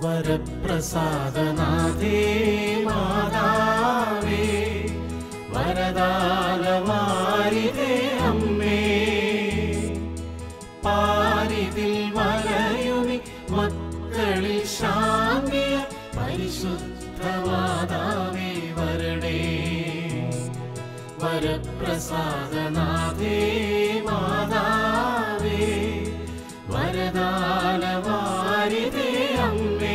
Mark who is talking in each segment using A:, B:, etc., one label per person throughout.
A: വരപ്രസാദനാഥേ മാതാവേ വരദാനവാരിതേ അമ്മേ പാരിതിൽ വലയുമി മക്കളിൽ ശാന്തിയ പരിശുദ്ധമാതാവേ വരണേ വരപ്രസാദനാഥേ മാതാവേ വരദാനവാരിതേ അമ്മേ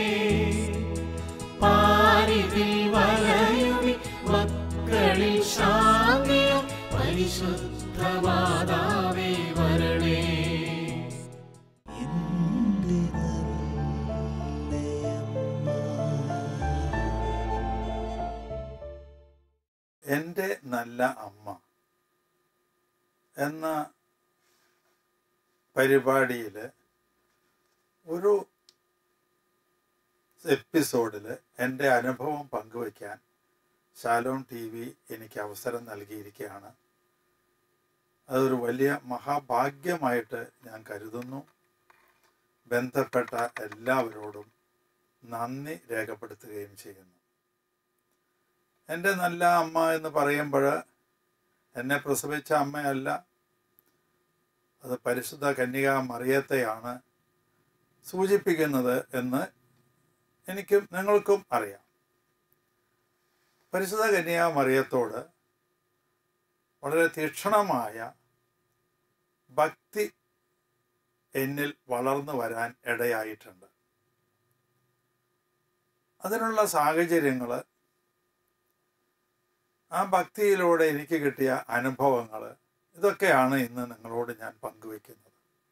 A: പാരിതിൽ വലയുമി മക്കളിൽ ശാന്തിയ പരിശുദ്ധമാതാവേ വരണേ
B: എൻ്റെ നല്ല അമ്മ എന്ന പരിപാടിയിൽ ഒരു എപ്പിസോഡിൽ എൻ്റെ അനുഭവം പങ്കുവയ്ക്കാൻ ശാലോം ടി വി എനിക്ക് അവസരം നൽകിയിരിക്കുകയാണ് അതൊരു വലിയ മഹാഭാഗ്യമായിട്ട് ഞാൻ കരുതുന്നു ബന്ധപ്പെട്ട എല്ലാവരോടും നന്ദി രേഖപ്പെടുത്തുകയും ചെയ്യുന്നു എൻ്റെ നല്ല അമ്മ എന്ന് പറയുമ്പോൾ എന്നെ പ്രസവിച്ച അമ്മയല്ല അത് പരിശുദ്ധ കന്യക മറിയത്തെയാണ് സൂചിപ്പിക്കുന്നത് എന്ന് എനിക്കും നിങ്ങൾക്കും അറിയാം പരിശുദ്ധ കന്യക മറിയത്തോട് വളരെ തീക്ഷണമായ ഭക്തി എന്നിൽ വളർന്നു വരാൻ ഇടയായിട്ടുണ്ട് അതിനുള്ള സാഹചര്യങ്ങൾ ആ ഭക്തിയിലൂടെ എനിക്ക് കിട്ടിയ അനുഭവങ്ങൾ ഇതൊക്കെയാണ് ഇന്ന് നിങ്ങളോട് ഞാൻ പങ്കുവെക്കുന്നത്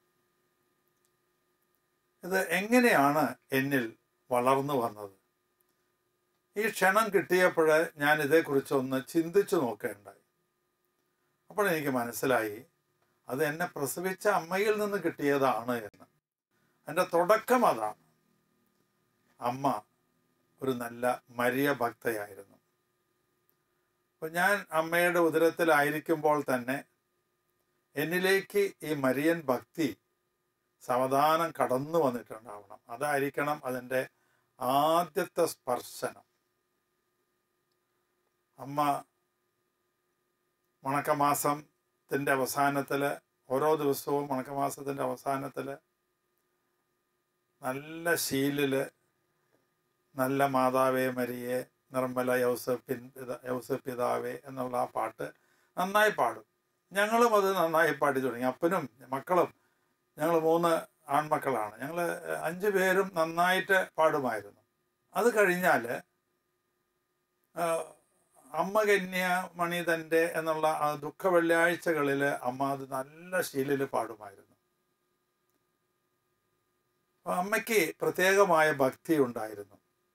B: ഇത് എങ്ങനെയാണ് എന്നിൽ വളർന്നു വന്നത് ഈ ക്ഷണം കിട്ടിയപ്പോൾ ഞാൻ ഇതേക്കുറിച്ചൊന്ന് ചിന്തിച്ചു നോക്കേണ്ടായി അപ്പോൾ എനിക്ക് മനസ്സിലായി അത് എന്നെ പ്രസവിച്ച അമ്മയിൽ നിന്ന് കിട്ടിയതാണ് എന്ന് എൻ്റെ തുടക്കം അതാണ് അമ്മ ഒരു നല്ല മരിയ ഭക്തയായിരുന്നു അപ്പോൾ ഞാൻ അമ്മയുടെ ഉദരത്തിലായിരിക്കുമ്പോൾ തന്നെ എന്നിലേക്ക് ഈ മരിയൻ ഭക്തി സാവധാനം കടന്നു വന്നിട്ടുണ്ടാവണം അതായിരിക്കണം അതിൻ്റെ ആദ്യത്തെ സ്പർശനം അമ്മ മണക്കമാസത്തിൻ്റെ അവസാനത്തിൽ ഓരോ ദിവസവും മണക്കമാസത്തിൻ്റെ അവസാനത്തിൽ നല്ല ശീലിൽ നല്ല മാതാവേ മരിയെ നിർമ്മല യൗസഫിൻ പിത യൗസഫ് പിതാവേ എന്നുള്ള ആ പാട്ട് നന്നായി പാടും ഞങ്ങളും അത് നന്നായി പാടി തുടങ്ങി അപ്പനും മക്കളും ഞങ്ങൾ മൂന്ന് ആൺമക്കളാണ് ഞങ്ങൾ അഞ്ച് പേരും നന്നായിട്ട് പാടുമായിരുന്നു അത് കഴിഞ്ഞാൽ അമ്മ കന്യ മണി തൻ്റെ എന്നുള്ള ആ ദുഃഖ വെള്ളിയാഴ്ചകളിൽ അമ്മ അത് നല്ല ശീലിൽ പാടുമായിരുന്നു അപ്പോൾ അമ്മയ്ക്ക് പ്രത്യേകമായ ഭക്തി ഉണ്ടായിരുന്നു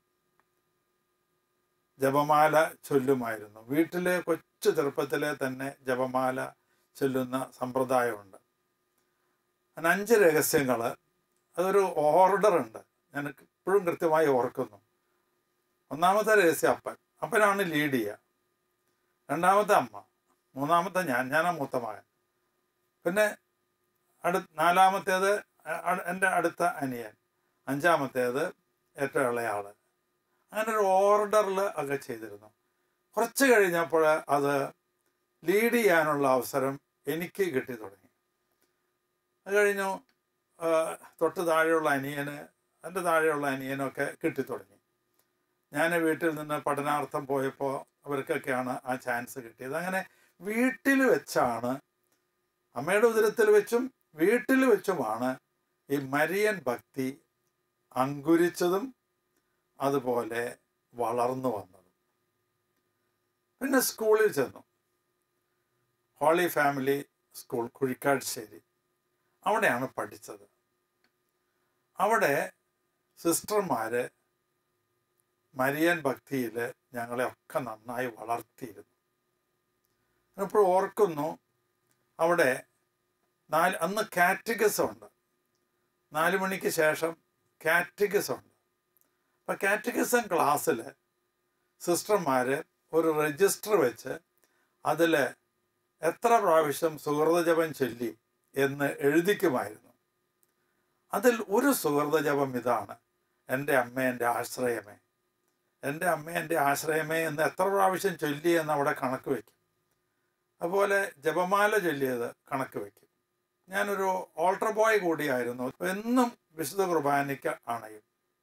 B: ജപമാല ചൊല്ലുമായിരുന്നു വീട്ടിലെ കൊച്ചു ചെറുപ്പത്തിലെ തന്നെ ജപമാല ചൊല്ലുന്ന സമ്പ്രദായമുണ്ട് അതിന് അഞ്ച് രഹസ്യങ്ങൾ അതൊരു ഓർഡർ ഉണ്ട് ഞാൻ ഇപ്പോഴും കൃത്യമായി ഓർക്കുന്നു ഒന്നാമത്തെ രഹസ്യം അപ്പൻ അപ്പനാണ് ലീഡ് ചെയ്യുക രണ്ടാമത്തെ അമ്മ മൂന്നാമത്തെ ഞാൻ ഞാനാ മൂത്ത മകൻ പിന്നെ അടു നാലാമത്തേത് എൻ്റെ അടുത്ത അനിയൻ അഞ്ചാമത്തേത് ഏറ്റവും ഇളയാള് അങ്ങനെ ഒരു ഓർഡറിൽ ഒക്കെ ചെയ്തിരുന്നു കുറച്ച് കഴിഞ്ഞപ്പോൾ അത് ലീഡ് ചെയ്യാനുള്ള അവസരം എനിക്ക് കിട്ടി തുടങ്ങി അത് കഴിഞ്ഞു തൊട്ട് താഴെയുള്ള അനിയന് എൻ്റെ താഴെയുള്ള അനിയനൊക്കെ കിട്ടിത്തുടങ്ങി ഞാൻ വീട്ടിൽ നിന്ന് പഠനാർത്ഥം പോയപ്പോൾ അവർക്കൊക്കെയാണ് ആ ചാൻസ് കിട്ടിയത് അങ്ങനെ വീട്ടിൽ വെച്ചാണ് അമ്മയുടെ ഉദരത്തിൽ വെച്ചും വീട്ടിൽ വെച്ചുമാണ് ഈ മരിയൻ ഭക്തി അങ്കുരിച്ചതും അതുപോലെ വളർന്നു വന്നതും പിന്നെ സ്കൂളിൽ ചെന്നു ഹോളി ഫാമിലി സ്കൂൾ കുഴിക്കാട്ശ്ശേരി അവിടെയാണ് പഠിച്ചത് അവിടെ സിസ്റ്റർമാർ മരിയൻ ഭക്തിയിൽ ഞങ്ങളെ ഒക്കെ നന്നായി വളർത്തിയിരുന്നു ഇപ്പോൾ ഓർക്കുന്നു അവിടെ നാല് അന്ന് കാറ്റഗസം ഉണ്ട് നാല് മണിക്ക് ശേഷം കാറ്റഗസം ഉണ്ട് അപ്പം കാറ്റഗസം ക്ലാസ്സിൽ സിസ്റ്റർമാർ ഒരു രജിസ്റ്റർ വെച്ച് അതിൽ എത്ര പ്രാവശ്യം സുഹൃത ജപം ചൊല്ലി എന്ന് എഴുതിക്കുമായിരുന്നു അതിൽ ഒരു സുഹൃത ജപം ഇതാണ് എൻ്റെ അമ്മ എൻ്റെ ആശ്രയമേ എൻ്റെ അമ്മ എൻ്റെ ആശ്രയമേ എന്ന് എത്ര പ്രാവശ്യം ചൊല്ലി എന്ന് അവിടെ കണക്ക് വയ്ക്കും അതുപോലെ ജപമാല ചൊല്ലിയത് കണക്ക് വയ്ക്കും ഞാനൊരു ഓൾട്ടർ ബോയ് കൂടിയായിരുന്നു എന്നും വിശുദ്ധ കുർബാനയ്ക്ക് അണയും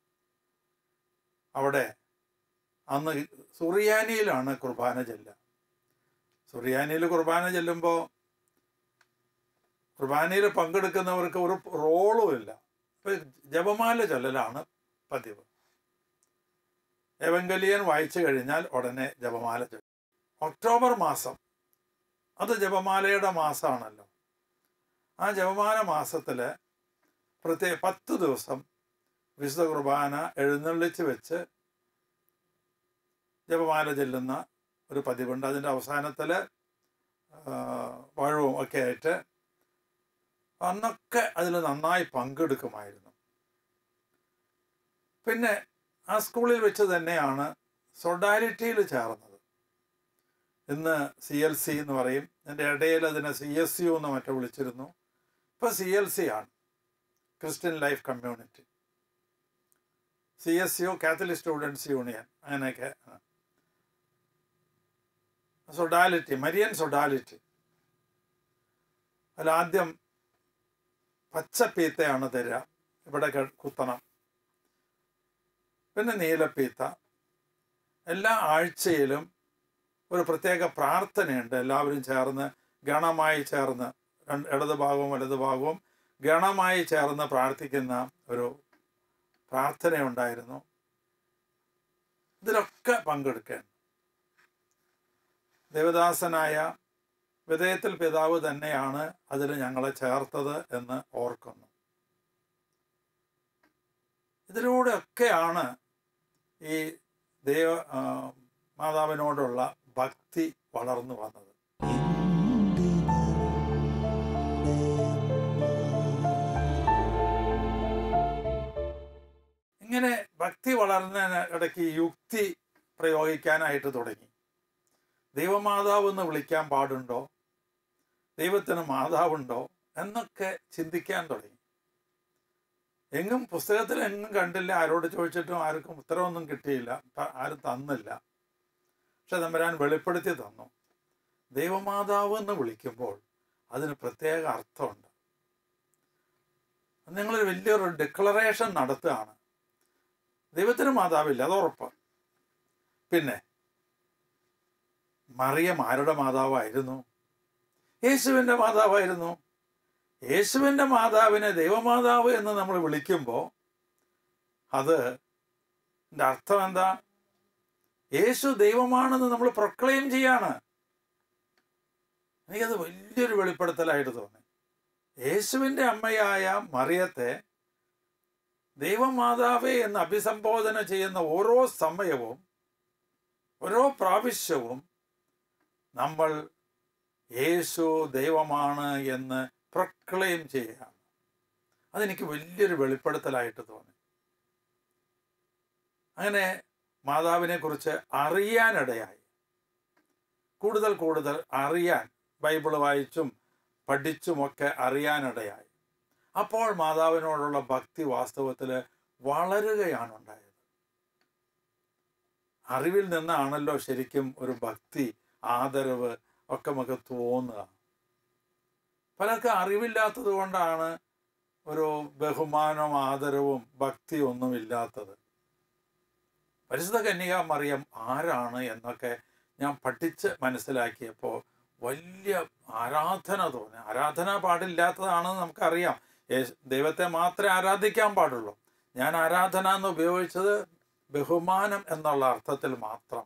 B: അവിടെ അന്ന് സുറിയാനിയിലാണ് കുർബാന ചെല്ലുക സുറിയാനിയിൽ കുർബാന ചെല്ലുമ്പോൾ കുർബാനയിൽ പങ്കെടുക്കുന്നവർക്ക് ഒരു റോളും ഇല്ല ഇപ്പം ജപമാല ചൊല്ലലാണ് പതിവ് എവങ്കലിയൻ വായിച്ചു കഴിഞ്ഞാൽ ഉടനെ ജപമാല ചൊല്ലും ഒക്ടോബർ മാസം അത് ജപമാലയുടെ മാസമാണല്ലോ ആ ജപമാല മാസത്തിൽ പ്രത്യേക പത്ത് ദിവസം വിശുദ്ധ കുർബാന എഴുന്നള്ളിച്ച് വെച്ച് ജപമാല ചെല്ലുന്ന ഒരു പതിവുണ്ട് അതിൻ്റെ അവസാനത്തിൽ വഴവും ഒക്കെ ആയിട്ട് അന്നൊക്കെ അതിൽ നന്നായി പങ്കെടുക്കുമായിരുന്നു പിന്നെ ആ സ്കൂളിൽ വെച്ച് തന്നെയാണ് സൊഡാലിറ്റിയിൽ ചേർന്നത് ഇന്ന് സി എൽ സി എന്ന് പറയും എൻ്റെ ഇടയിൽ അതിനെ സി എസ് യു എന്ന് മറ്റോ വിളിച്ചിരുന്നു ഇപ്പോൾ സി എൽ സി ആണ് Christian life community C S U Catholic students union അങ്ങനെയൊക്കെ സൊഡാലിറ്റി മരിയൻ സൊഡാലിറ്റി അതിലാദ്യം പച്ചപ്പീത്തയാണ് തരിക ഇവിടെ കുത്തണം പിന്നെ നീലപ്പീത്ത എല്ലാ ആഴ്ചയിലും ഒരു പ്രത്യേക പ്രാർത്ഥനയുണ്ട് എല്ലാവരും ചേർന്ന് ഗണമായി ചേർന്ന് രണ്ട് ഇടത് ഭാഗവും വലത് ഭാഗവും ഗണമായി ചേർന്ന് പ്രാർത്ഥിക്കുന്ന ഒരു പ്രാർത്ഥനയുണ്ടായിരുന്നു ഇതിലൊക്കെ പങ്കെടുക്കാൻ ദേവദാസനായ വിധേയത്തിൽ പിതാവ് തന്നെയാണ് അതിൽ ഞങ്ങളെ ചേർത്തത് എന്ന് ഓർക്കുന്നു ഇതിലൂടെയൊക്കെയാണ് ഈ ദൈവ മാതാവിനോടുള്ള ഭക്തി വളർന്നു വന്നത് ഇങ്ങനെ ഭക്തി വളർന്നതിന് ഇടയ്ക്ക് യുക്തി പ്രയോഗിക്കാനായിട്ട് തുടങ്ങി ദൈവമാതാവ് എന്ന് വിളിക്കാൻ പാടുണ്ടോ ദൈവത്തിന് മാതാവുണ്ടോ എന്നൊക്കെ ചിന്തിക്കാൻ തുടങ്ങി എങ്ങും പുസ്തകത്തിൽ എങ്ങും കണ്ടില്ല ആരോട് ചോദിച്ചിട്ടും ആർക്കും ഉത്തരവൊന്നും കിട്ടിയില്ല ആരും തന്നില്ല പക്ഷെ തമ്പരാൻ വെളിപ്പെടുത്തി തന്നു ദൈവമാതാവ് എന്ന് വിളിക്കുമ്പോൾ അതിന് പ്രത്യേക അർത്ഥമുണ്ട് നിങ്ങളൊരു വലിയൊരു ഡിക്ലറേഷൻ നടത്തുകയാണ് ദൈവത്തിന് മാതാവില്ല അത് ഉറപ്പ് പിന്നെ മറിയം ആരുടെ മാതാവായിരുന്നു യേശുവിൻ്റെ മാതാവായിരുന്നു യേശുവിൻ്റെ മാതാവിനെ ദൈവമാതാവ് എന്ന് നമ്മൾ വിളിക്കുമ്പോൾ അത് എൻ്റെ അർത്ഥം എന്താ യേശു ദൈവമാണെന്ന് നമ്മൾ പ്രൊക്ലെയിം ചെയ്യാണ് എനിക്കത് വലിയൊരു വെളിപ്പെടുത്തലായിട്ട് തോന്നി യേശുവിൻ്റെ അമ്മയായ മറിയത്തെ ദൈവമാതാവേ എന്ന് അഭിസംബോധന ചെയ്യുന്ന ഓരോ സമയവും ഓരോ പ്രാവശ്യവും നമ്മൾ യേശു ദൈവമാണ് എന്ന് പ്രൊക്ലെയിം ചെയ്യുകയാണ് അതെനിക്ക് വലിയൊരു വെളിപ്പെടുത്തലായിട്ട് തോന്നി അങ്ങനെ മാതാവിനെ കുറിച്ച് അറിയാനിടയായി കൂടുതൽ കൂടുതൽ അറിയാൻ ബൈബിൾ വായിച്ചും പഠിച്ചുമൊക്കെ അറിയാനിടയായി അപ്പോൾ മാതാവിനോടുള്ള ഭക്തി വാസ്തവത്തിൽ വളരുകയാണ് ഉണ്ടായത് അറിവിൽ നിന്നാണല്ലോ ശരിക്കും ഒരു ഭക്തി ആദരവ് ഒക്കെ നമുക്ക് തോന്നുക പലർക്കും അറിവില്ലാത്തത് കൊണ്ടാണ് ഒരു ബഹുമാനവും ആദരവും ഭക്തിയും ഒന്നുമില്ലാത്തത് പരിശുദ്ധ കന്യക മറിയം ആരാണ് എന്നൊക്കെ ഞാൻ പഠിച്ച് മനസ്സിലാക്കിയപ്പോൾ വലിയ ആരാധന തോന്നി ആരാധന പാടില്ലാത്തതാണെന്ന് നമുക്കറിയാം ദൈവത്തെ മാത്രമേ ആരാധിക്കാൻ പാടുള്ളൂ ഞാൻ ആരാധന എന്ന് ഉപയോഗിച്ചത് ബഹുമാനം എന്നുള്ള അർത്ഥത്തിൽ മാത്രമാണ്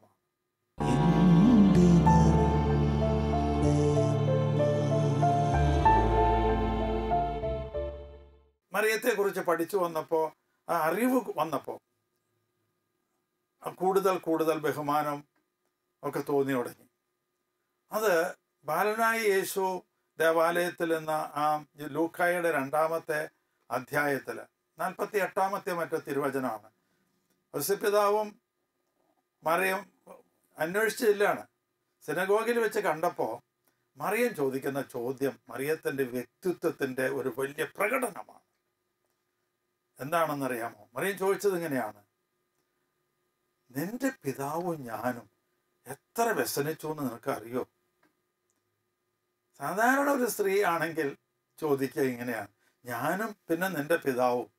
B: മറിയത്തെക്കുറിച്ച് പഠിച്ചു വന്നപ്പോൾ ആ അറിവ് വന്നപ്പോൾ കൂടുതൽ കൂടുതൽ ബഹുമാനം ഒക്കെ തോന്നി തുടങ്ങി അത് ബാലനായി യേശു ദേവാലയത്തിൽ എന്ന ആ ലൂക്കായുടെ രണ്ടാമത്തെ അധ്യായത്തിൽ നാൽപ്പത്തി എട്ടാമത്തെ മറ്റു തിരുവചനമാണ് ഔസപിതാവും മറിയം അന്വേഷിച്ചില്ലാണ് സിനഗോഗിൽ വെച്ച് കണ്ടപ്പോൾ മറിയം ചോദിക്കുന്ന ചോദ്യം മറിയത്തിൻ്റെ വ്യക്തിത്വത്തിൻ്റെ ഒരു വലിയ പ്രകടനമാണ് എന്താണെന്നറിയാമോ മറിയം ചോദിച്ചത് ഇങ്ങനെയാണ് നിന്റെ പിതാവും ഞാനും എത്ര വ്യസനിച്ചു എന്ന് നിനക്ക് അറിയോ സാധാരണ ഒരു സ്ത്രീ ആണെങ്കിൽ ചോദിക്കുക ഇങ്ങനെയാണ് ഞാനും പിന്നെ നിന്റെ പിതാവും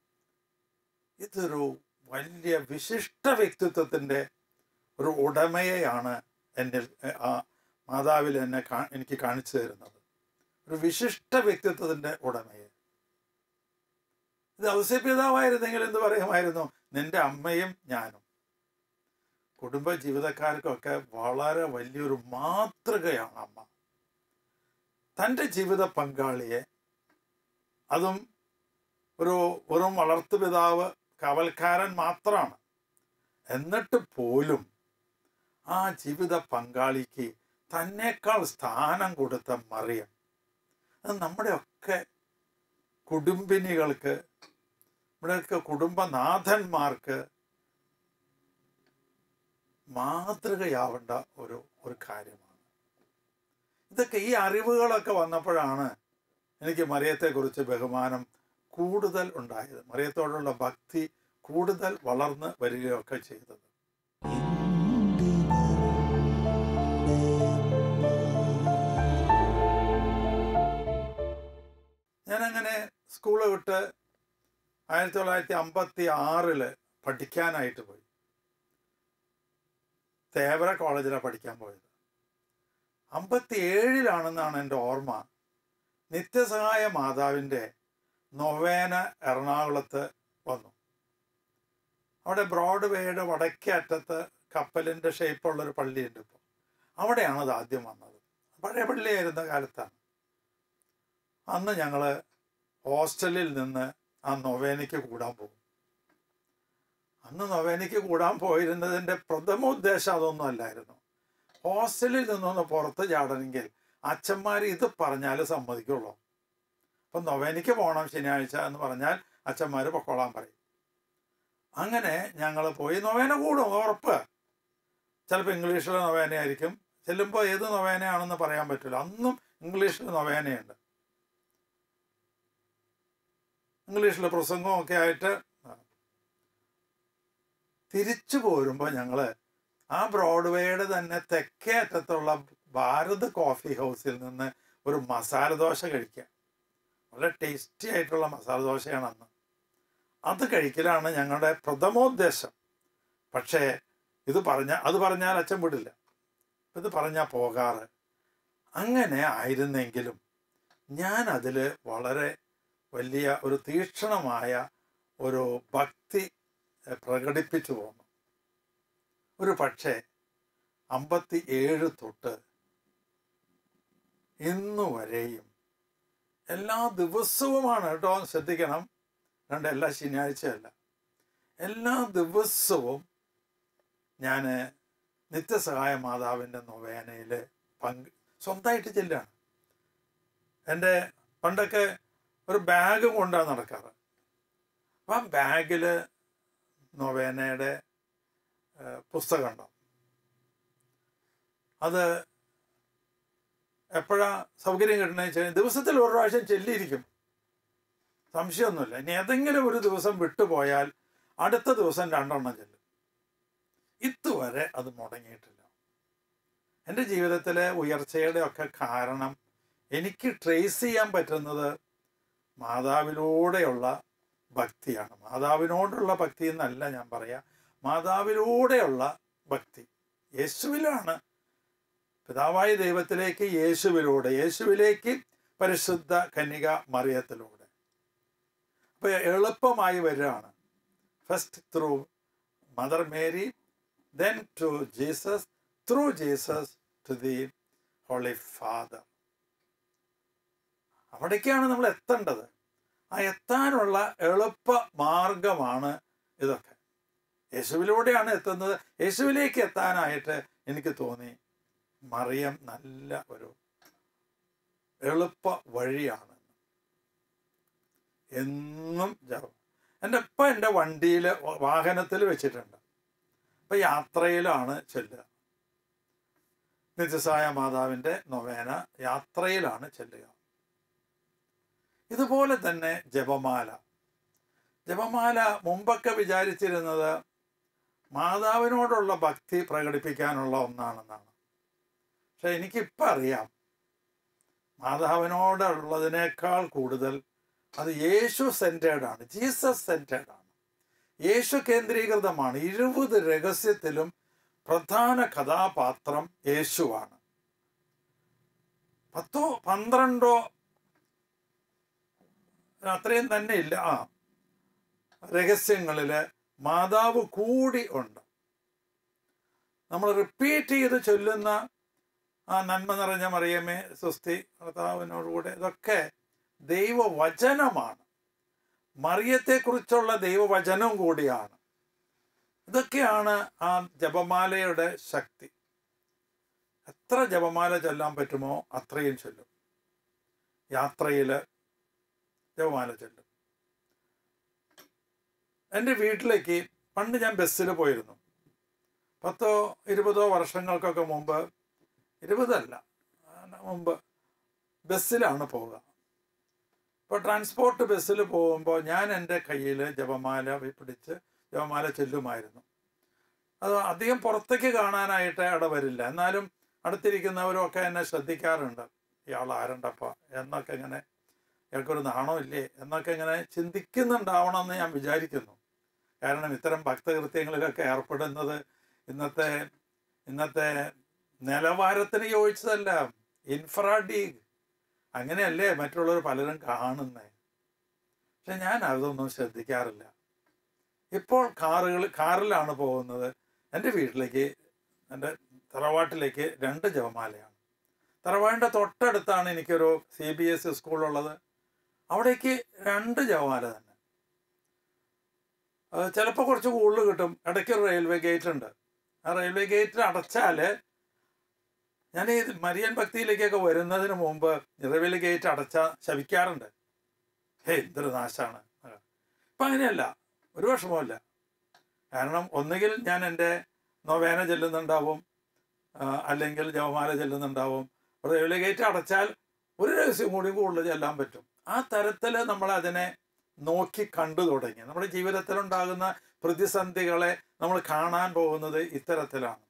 B: ഇതൊരു വലിയ വിശിഷ്ട വ്യക്തിത്വത്തിൻ്റെ ഒരു ഉടമയെയാണ് എൻ്റെ ആ മാതാവിൽ എന്നെ കാ എനിക്ക് കാണിച്ചു തരുന്നത് ഒരു വിശിഷ്ട വ്യക്തിത്വത്തിൻ്റെ ഉടമയെ ഇത് ഔസ്യപിതാവായിരുന്നെങ്കിൽ എന്ത് പറയുമായിരുന്നു നിന്റെ അമ്മയും ഞാനും കുടുംബ ജീവിതക്കാർക്കൊക്കെ വളരെ വലിയൊരു മാതൃകയാണ് അമ്മ തൻ്റെ ജീവിത പങ്കാളിയെ അതും ഒരു വെറും വളർത്തു പിതാവ് കാവൽക്കാരൻ മാത്രമാണ് എന്നിട്ട് പോലും ആ ജീവിത പങ്കാളിക്ക് തന്നേക്കാൾ സ്ഥാനം കൊടുത്ത മറിയം അത് നമ്മുടെയൊക്കെ കുടുംബിനികൾക്ക് നമ്മുടെയൊക്കെ കുടുംബനാഥന്മാർക്ക് മാതൃകയാവേണ്ട ഒരു ഒരു കാര്യമാണ് ഇതൊക്കെ ഈ അറിവുകളൊക്കെ വന്നപ്പോഴാണ് എനിക്ക് മറിയത്തെക്കുറിച്ച് ബഹുമാനം കൂടുതൽ ഉണ്ടായത് മറിയത്തോടുള്ള ഭക്തി കൂടുതൽ വളർന്ന് വരികയൊക്കെ ചെയ്തത് ഞാനങ്ങനെ സ്കൂള് വിട്ട് ആയിരത്തി തൊള്ളായിരത്തി അമ്പത്തി ആറില് പഠിക്കാനായിട്ട് പോയി തേവര കോളേജിലാണ് പഠിക്കാൻ പോയത് അമ്പത്തി ഏഴിലാണെന്നാണ് എൻ്റെ ഓർമ്മ നിത്യസഹായ മാതാവിൻ്റെ നൊവേന എറണാകുളത്ത് വന്നു അവിടെ ബ്രോഡ്വേയുടെ വടക്കേ അറ്റത്ത് കപ്പലിൻ്റെ ഷേപ്പുള്ളൊരു പള്ളിയുണ്ട് ഇപ്പോൾ അവിടെയാണ് അത് ആദ്യം വന്നത് പഴയ പള്ളിയായിരുന്ന കാലത്താണ് അന്ന് ഞങ്ങൾ ഹോസ്റ്റലിൽ നിന്ന് ആ നൊവേനയ്ക്ക് കൂടാൻ പോകും അന്ന് നൊവേനയ്ക്ക് കൂടാൻ പോയിരുന്നതിൻ്റെ പ്രഥമ ഉദ്ദേശം അതൊന്നും അല്ലായിരുന്നു ഹോസ്റ്റലിൽ നിന്നൊന്ന് പുറത്ത് ചാടണമെങ്കിൽ അച്ഛന്മാർ ഇത് പറഞ്ഞാൽ സമ്മതിക്കുള്ളൂ അപ്പം നൊവേനയ്ക്ക് പോകണം ശനിയാഴ്ച എന്ന് പറഞ്ഞാൽ അച്ഛന്മാർ പൊക്കോളാൻ പറയും അങ്ങനെ ഞങ്ങൾ പോയി നൊവേന കൂടും ഉറപ്പ് ചിലപ്പോൾ ഇംഗ്ലീഷിലെ നൊവേനയായിരിക്കും ചെല്ലുമ്പോൾ ഏത് നൊവേനയാണെന്ന് പറയാൻ പറ്റില്ല അന്നും ഇംഗ്ലീഷിൽ നൊവേനയുണ്ട് ഇംഗ്ലീഷിൽ പ്രസംഗവും ഒക്കെ ആയിട്ട് തിരിച്ചു പോരുമ്പോൾ ഞങ്ങൾ ആ ബ്രോഡ്വേയുടെ തന്നെ തെക്കേ അറ്റത്തുള്ള ഭാരത് കോഫി ഹൗസിൽ നിന്ന് ഒരു മസാല ദോശ കഴിക്കുക വളരെ ടേസ്റ്റി ആയിട്ടുള്ള മസാല ദോശയാണ് അന്ന് അത് കഴിക്കലാണ് ഞങ്ങളുടെ പ്രഥമോദ്ദേശം പക്ഷേ ഇത് പറഞ്ഞ അത് പറഞ്ഞാൽ അച്ഛൻ വിടില്ല ഇത് പറഞ്ഞാൽ പോകാറ് അങ്ങനെ ആയിരുന്നെങ്കിലും ഞാൻ അതിൽ വളരെ വലിയ ഒരു തീക്ഷണമായ ഒരു ഭക്തി പ്രകടിപ്പിച്ചു പോന്നു ഒരു പക്ഷേ അമ്പത്തി ഏഴ് തൊട്ട് ഇന്നു വരെയും എല്ലാ ദിവസവുമാണ് കേട്ടോ ശ്രദ്ധിക്കണം രണ്ട് എല്ലാ ശനിയാഴ്ചയല്ല എല്ലാ ദിവസവും ഞാൻ നിത്യസഹായ മാതാവിൻ്റെ നൊവേനയിൽ പങ്ക് സ്വന്തമായിട്ട് ചെല്ലാണ് എൻ്റെ പണ്ടൊക്കെ ഒരു ബാഗ് കൊണ്ടാണ് നടക്കാറ് അപ്പം ആ ബാഗിൽ നൊവേനയുടെ പുസ്തകം ഉണ്ടാവും അത് എപ്പോഴാ സൗകര്യം കിട്ടണമെന്ന് വെച്ചാൽ ദിവസത്തിൽ ഒരു പ്രാവശ്യം ചെല്ലിയിരിക്കും സംശയമൊന്നുമില്ല ഇനി ഏതെങ്കിലും ഒരു ദിവസം വിട്ടുപോയാൽ അടുത്ത ദിവസം രണ്ടെണ്ണം ചെല്ലും ഇതുവരെ അത് മുടങ്ങിയിട്ടില്ല എൻ്റെ ജീവിതത്തിലെ ഉയർച്ചയുടെ ഒക്കെ കാരണം എനിക്ക് ട്രേസ് ചെയ്യാൻ പറ്റുന്നത് മാതാവിലൂടെയുള്ള ഭക്തിയാണ് മാതാവിനോടുള്ള ഭക്തി എന്നല്ല ഞാൻ പറയാം മാതാവിലൂടെയുള്ള ഭക്തി യേശുവിലാണ് പിതാവായ ദൈവത്തിലേക്ക് യേശുവിലൂടെ യേശുവിലേക്ക് പരിശുദ്ധ കന്യക മറിയത്തിലൂടെ അപ്പോൾ എളുപ്പമായി വരികയാണ് first through mother Mary then to Jesus through Jesus to the holy father അവിടേക്കാണ് നമ്മൾ എത്തേണ്ടത് ആ എത്താനുള്ള എളുപ്പ മാർഗമാണ് ഇതൊക്കെ യേശുവിലൂടെയാണ് എത്തുന്നത് യേശുവിലേക്ക് എത്താനായിട്ട് എനിക്ക് തോന്നി മറിയം നല്ല ഒരു എളുപ്പ വഴിയാണ് എന്നും ജപം എൻ്റെ ഇപ്പം എൻ്റെ വണ്ടിയിൽ വാഹനത്തിൽ വെച്ചിട്ടുണ്ട് അപ്പം യാത്രയിലാണ് ചൊല്ലുക നിത്യസായ മാതാവിൻ്റെ നൊവേന യാത്രയിലാണ് ചെല്ലുക ഇതുപോലെ തന്നെ ജപമാല ജപമാല മുമ്പൊക്കെ വിചാരിച്ചിരുന്നത് മാതാവിനോടുള്ള ഭക്തി പ്രകടിപ്പിക്കാനുള്ള ഒന്നാണെന്നാണ് പക്ഷെ എനിക്കിപ്പം അറിയാം മാതാവിനോടുള്ളതിനേക്കാൾ കൂടുതൽ അത് യേശു സെൻറ്റേഡ് ആണ് ജീസസ് സെൻറ്റേഡ് ആണ് യേശു കേന്ദ്രീകൃതമാണ് ഇരുപത് രഹസ്യത്തിലും പ്രധാന കഥാപാത്രം യേശുവാണ് പത്തോ പന്ത്രണ്ടോ അത്രയും തന്നെ ഇല്ല ആ രഹസ്യങ്ങളിൽ മാതാവ് കൂടി ഉണ്ട് നമ്മൾ റിപ്പീറ്റ് ചെയ്ത് ചൊല്ലുന്ന ആ നന്മ നിറഞ്ഞ മറിയമേ സുസ്തി കർത്താവിനോടുകൂടെ ഇതൊക്കെ ദൈവവചനമാണ് മറിയത്തെക്കുറിച്ചുള്ള ദൈവവചനം കൂടിയാണ് ഇതൊക്കെയാണ് ആ ജപമാലയുടെ ശക്തി എത്ര ജപമാല ചൊല്ലാൻ പറ്റുമോ അത്രയും ചൊല്ലും യാത്രയിൽ ജപമാല ചൊല്ലും എൻ്റെ വീട്ടിലേക്ക് പണ്ട് ഞാൻ ബസ്സിൽ പോയിരുന്നു പത്തോ ഇരുപതോ വർഷങ്ങൾക്കൊക്കെ മുമ്പ് ഇരുപതല്ല ആ, മുമ്പ് ബസ്സിലാണ് പോവുക ഇപ്പോൾ ട്രാൻസ്പോർട്ട് ബസ്സിൽ പോകുമ്പോൾ ഞാൻ എൻ്റെ കയ്യിൽ ജപമാല പിടിച്ച് ജപമാല ചൊല്ലുമായിരുന്നു അത് അധികം പുറത്തേക്ക് കാണാനായിട്ട് ഇട വരില്ല എന്നാലും അടുത്തിരിക്കുന്നവരും ഒക്കെ എന്നെ ശ്രദ്ധിക്കാറുണ്ട് ഇയാൾ ആരുണ്ടപ്പ എന്നൊക്കെ ഇങ്ങനെ ഇയാൾക്കൊരു നാണമില്ലേ എന്നൊക്കെ ഇങ്ങനെ ചിന്തിക്കുന്നുണ്ടാവണമെന്ന് ഞാൻ വിചാരിക്കുന്നു കാരണം ഇത്തരം ഭക്തകൃത്യങ്ങളിലൊക്കെ ഏർപ്പെടുന്നത് ഇന്നത്തെ ഇന്നത്തെ നിലവാരത്തിന് യോജിച്ചതല്ല ഇൻഫ്രാഡീഗ് അങ്ങനെയല്ലേ മറ്റുള്ളവർ പലരും കാണുന്നേ പക്ഷെ ഞാൻ അതൊന്നും ശ്രദ്ധിക്കാറില്ല ഇപ്പോൾ കാറുകൾ കാറിലാണ് പോകുന്നത് എൻ്റെ വീട്ടിലേക്ക് എൻ്റെ തറവാട്ടിലേക്ക് രണ്ട് ജപമാലയാണ് തറവാടിൻ്റെ തൊട്ടടുത്താണ് എനിക്കൊരു സി ബി എസ് സ്കൂളുള്ളത് അവിടേക്ക് രണ്ട് ജപമാല തന്നെ അത് ചിലപ്പോൾ കുറച്ച് കൂടുതൽ കിട്ടും ഇടയ്ക്ക് ഒരു റെയിൽവേ ഗേറ്റ് ഉണ്ട് ആ റെയിൽവേ ഗേറ്റ് അടച്ചാൽ ഞാൻ ഈ മരിയൻ ഭക്തിയിലേക്കൊക്കെ വരുന്നതിന് മുമ്പ് റെയിൽവേ ഗേറ്റ് അടച്ച ശവിക്കാറുണ്ട് ഹേ എന്തൊരു നാശാണ് ഇപ്പം അങ്ങനെയല്ല ഒരു വിഷമവുമില്ല കാരണം ഒന്നുകിൽ ഞാൻ എൻ്റെ നൊവേന ചെല്ലുന്നുണ്ടാവും ആ, അല്ലെങ്കിൽ ജവമാല ചെല്ലുന്നുണ്ടാവും റെയിൽവേ ഗേറ്റ് അടച്ചാൽ ഒരു രഹസ്യം കൂടി കൂടുതൽ ചെല്ലാൻ പറ്റും ആ തരത്തിൽ നമ്മൾ അതിനെ നോക്കി കണ്ടു തുടങ്ങി നമ്മുടെ ജീവിതത്തിലുണ്ടാകുന്ന പ്രതിസന്ധികളെ നമ്മൾ കാണാൻ പോകുന്നത് ഇത്തരത്തിലാണ്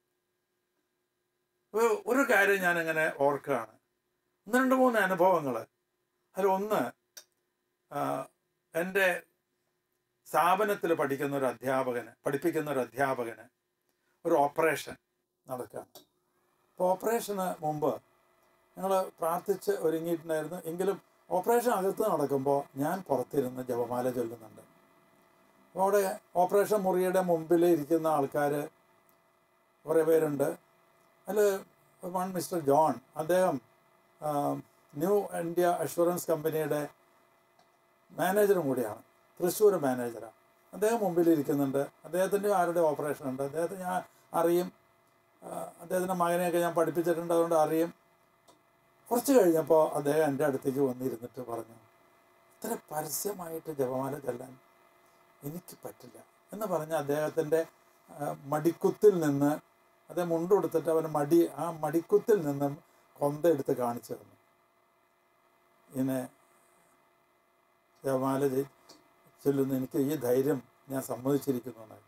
B: ഒരു- ഒരു കാര്യം ഞാനിങ്ങനെ ഓർക്കുകയാണ് ഒന്ന് രണ്ട് മൂന്ന് അനുഭവങ്ങൾ അതിലൊന്ന് ആ, എൻ്റെ സ്ഥാപനത്തിൽ പഠിക്കുന്ന ഒരു അധ്യാപകന് പഠിപ്പിക്കുന്ന ഒരു അധ്യാപകന് ഒരു ഓപ്പറേഷൻ നടക്കുകയാണ് അപ്പോൾ ഓപ്പറേഷന് മുമ്പ് ഞങ്ങൾ പ്രാർത്ഥിച്ച് ഒരുങ്ങിയിട്ടുണ്ടായിരുന്നു എങ്കിലും ഓപ്പറേഷൻ അകത്ത് നടക്കുമ്പോൾ ഞാൻ പുറത്തിരുന്ന് ജപമാല ചൊല്ലുന്നുണ്ട് അപ്പോൾ അവിടെ ഓപ്പറേഷൻ മുറിയുടെ മുമ്പിൽ ഇരിക്കുന്ന ആൾക്കാർ കുറേ പേരുണ്ട് അതിൽ വൺ മിസ്റ്റർ ജോൺ അദ്ദേഹം ആ, ന്യൂ ഇന്ത്യ അഷുറൻസ് കമ്പനിയുടെ മാനേജറും കൂടിയാണ് തൃശ്ശൂർ മാനേജറാണ് അദ്ദേഹം മുമ്പിൽ ഇരിക്കുന്നുണ്ട് അദ്ദേഹത്തിൻ്റെ ആരുടെ ഓപ്പറേഷൻ ഉണ്ട് അദ്ദേഹത്തെ ഞാൻ അറിയും ആ, അദ്ദേഹത്തിൻ്റെ മകനെയൊക്കെ ഞാൻ പഠിപ്പിച്ചിട്ടുണ്ട് അതുകൊണ്ട് അറിയും കുറച്ച് കഴിഞ്ഞപ്പോൾ അദ്ദേഹം എൻ്റെ അടുത്തേക്ക് വന്നിരുന്നിട്ട് പറഞ്ഞു ഇത്ര പരസ്യമായിട്ട് ജപമാല ചെല്ലാൻ എനിക്ക് പറ്റില്ല എന്ന് പറഞ്ഞ് അദ്ദേഹത്തിൻ്റെ ആ, മടിക്കുത്തിൽ നിന്ന് അദ്ദേഹം മുണ്ടെടുത്തിട്ട് അവൻ മടി ആ മടിക്കുത്തിൽ നിന്നും കൊന്ത എടുത്ത് കാണിച്ചു തന്നു ഇങ്ങനെ ജപമാല ചെ- ചൊല്ലുന്ന എനിക്ക് ഈ ധൈര്യം ഞാൻ സമ്മതിച്ചിരിക്കുന്നു എന്നായി.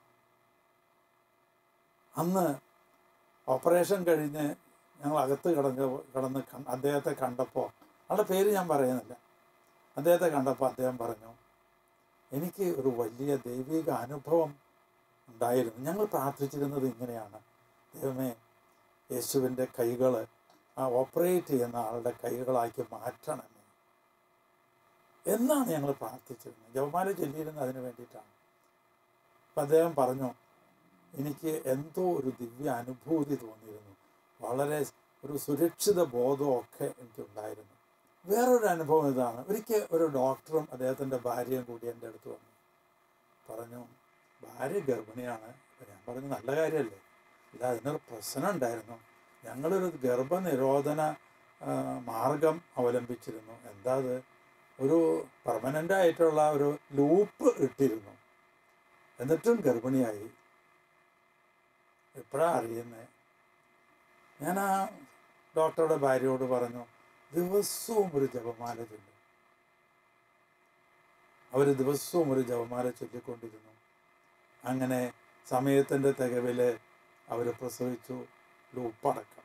B: അന്ന് ഓപ്പറേഷൻ കഴിഞ്ഞ് ഞങ്ങൾ അകത്ത് കിടന്ന് കിടന്ന് ക- അദ്ദേഹത്തെ കണ്ടപ്പോൾ ആളുടെ പേര് ഞാൻ പറയുന്നില്ല അദ്ദേഹത്തെ കണ്ടപ്പോൾ അദ്ദേഹം പറഞ്ഞു എനിക്ക് ഒരു വലിയ ദൈവിക അനുഭവം ഉണ്ടായിരുന്നു ഞങ്ങൾ പ്രാർത്ഥിച്ചിരുന്നത് ഇങ്ങനെയാണ് ദൈവമേ യേശുവിൻ്റെ കൈകൾ ആ ഓപ്പറേറ്റ് ചെയ്യുന്ന ആളുടെ കൈകളാക്കി മാറ്റണമേ എന്നാണ് ഞങ്ങൾ പ്രാർത്ഥിച്ചിരുന്നത് ജവമാല ചൊല്ലിയിരുന്നത് അതിന് വേണ്ടിയിട്ടാണ് അപ്പം അദ്ദേഹം പറഞ്ഞു എനിക്ക് എന്തോ ഒരു ദിവ്യ അനുഭൂതി തോന്നിയിരുന്നു വളരെ ഒരു സുരക്ഷിത ബോധമൊക്കെ എനിക്കുണ്ടായിരുന്നു വേറൊരു അനുഭവം ഇതാണ് ഒരിക്കൽ ഒരു ഡോക്ടറും അദ്ദേഹത്തിൻ്റെ ഭാര്യയും കൂടി എൻ്റെ അടുത്ത് വന്നു പറഞ്ഞു ഭാര്യ ഗർഭിണിയാണ് അപ്പൊ ഞാൻ പറഞ്ഞു നല്ല കാര്യമല്ലേ ഇല്ല അതിനൊരു പ്രശ്നം ഉണ്ടായിരുന്നു ഞങ്ങളൊരു ഗർഭനിരോധന ആ, മാർഗം അവലംബിച്ചിരുന്നു എന്താ അത് ഒരു പെർമനൻ്റ് ആയിട്ടുള്ള ഒരു ലൂപ്പ് ഇട്ടിരുന്നു എന്നിട്ടും ഗർഭിണിയായി എപ്പോഴാണ് അറിയുന്നത് ഞാൻ ആ ഡോക്ടറുടെ ഭാര്യയോട് പറഞ്ഞു ദിവസവും ഒരു ജപമാല ചൊല്ലും അവർ ദിവസവും ഒരു ജപമാല ചൊല്ലിക്കൊണ്ടിരുന്നു അങ്ങനെ സമയത്തിൻ്റെ തികവിൽ അവർ പ്രസവിച്ചു ഒരു ഉപ്പടക്കം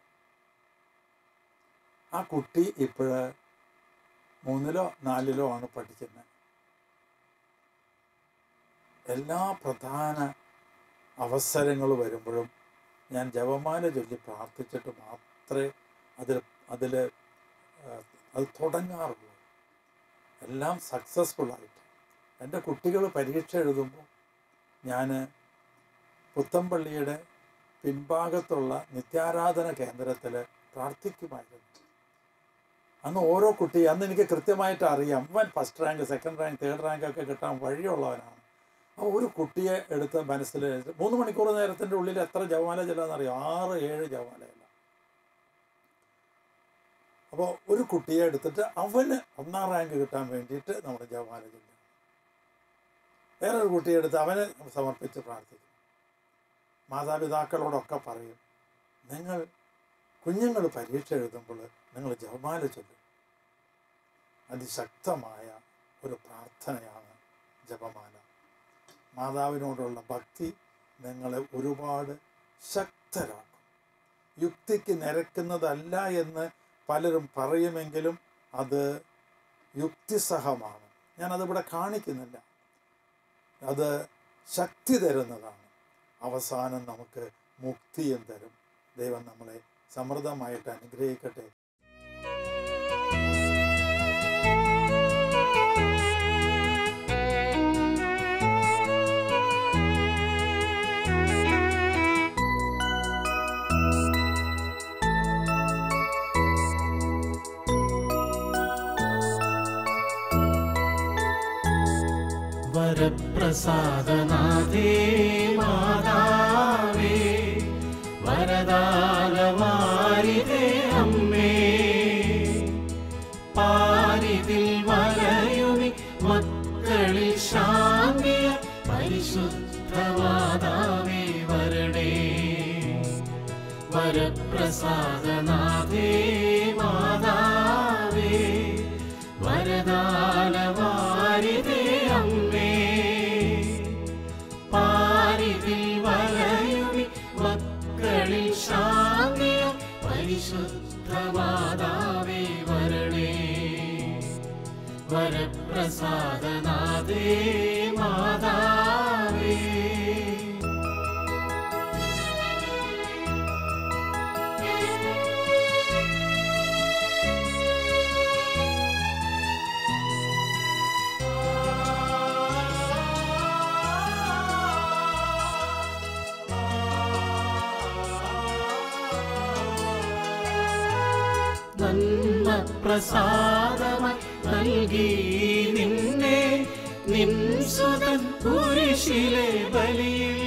B: ആ കുട്ടി ഇപ്പോഴ് മൂന്നിലോ നാലിലോ ആണ് പഠിക്കുന്നത് എല്ലാ പ്രധാന അവസരങ്ങൾ വരുമ്പോഴും ഞാൻ ജപമാല ചൊല്ലി പ്രാർത്ഥിച്ചിട്ട് മാത്രമേ അതിൽ അതിൽ അത് തുടങ്ങാറുള്ളൂ എല്ലാം സക്സസ്ഫുൾ ആയിട്ട് എൻ്റെ കുട്ടികൾ പരീക്ഷ എഴുതുമ്പോൾ ഞാൻ പുത്തമ്പള്ളിയുടെ പിൻഭാഗത്തുള്ള നിത്യാരാധന കേന്ദ്രത്തിൽ പ്രാർത്ഥിക്കുമായിരുന്നു അന്ന് ഓരോ കുട്ടി അന്ന് എനിക്ക് കൃത്യമായിട്ട് അറിയാം അവൻ first rank second rank third rank ഒക്കെ കിട്ടാൻ വഴിയുള്ളവനാണ് അപ്പോൾ ഒരു കുട്ടിയെ എടുത്ത് മനസ്സിൽ മൂന്ന് മണിക്കൂർ നേരത്തിൻ്റെ ഉള്ളിൽ എത്ര ജപമാല ചെല്ലാന്നറിയാം ആറ് ഏഴ് ജപമാലയല്ല അപ്പോൾ ഒരു കുട്ടിയെ എടുത്തിട്ട് അവന് ഒന്നാം റാങ്ക് കിട്ടാൻ വേണ്ടിയിട്ട് നമ്മൾ ജപമാല ചെല്ലും വേറൊരു കുട്ടിയെ എടുത്ത് അവന് സമർപ്പിച്ച് പ്രാർത്ഥിക്കും മാതാപിതാക്കളോടൊക്കെ പറയും നിങ്ങൾ കുഞ്ഞുങ്ങൾ പരീക്ഷ എഴുതുമ്പോൾ നിങ്ങൾ ജപമാല ചൊല്ലും അതിശക്തമായ ഒരു പ്രാർത്ഥനയാണ് ജപമാല മാതാവിനോടുള്ള ഭക്തി നിങ്ങളെ ഒരുപാട് ശക്തരാക്കും യുക്തിക്ക് നിരക്കുന്നതല്ല എന്ന് പലരും പറയുമെങ്കിലും അത് യുക്തിസഹമാണ് ഞാനതിവിടെ കാണിക്കുന്നില്ല അത് ശക്തി തരുന്നതാണ് അവസാനം നമുക്ക് മുക്തിയും തരും ദൈവം നമ്മളെ സമൃദ്ധമായിട്ട് അനുഗ്രഹിക്കട്ടെ
A: വരപ്രസാദനാഥേ മാതാവേ വരദാനവാരിതേ അമ്മേ പാരിതിൽ വലയുമി മക്കളിൽ ശാന്തിയ പരിശുദ്ധമാതാവേ വരണേ വരപ്രസാദനാഥേ മാതാവേ വരദാനവാരിതേ അമ്മേ പാരിതിൽ വലയുമി മക്കളിൽ ശാന്തിയ പരിശുദ്ധമാതാവേ വരണേ വരപ്രസാദനാഥേ മാതാവേ നന്മ പ്രസാദമായി നൽകി നിന്നെ നിൻ സുതൻ കുരിശിലെ ബലിയിൽ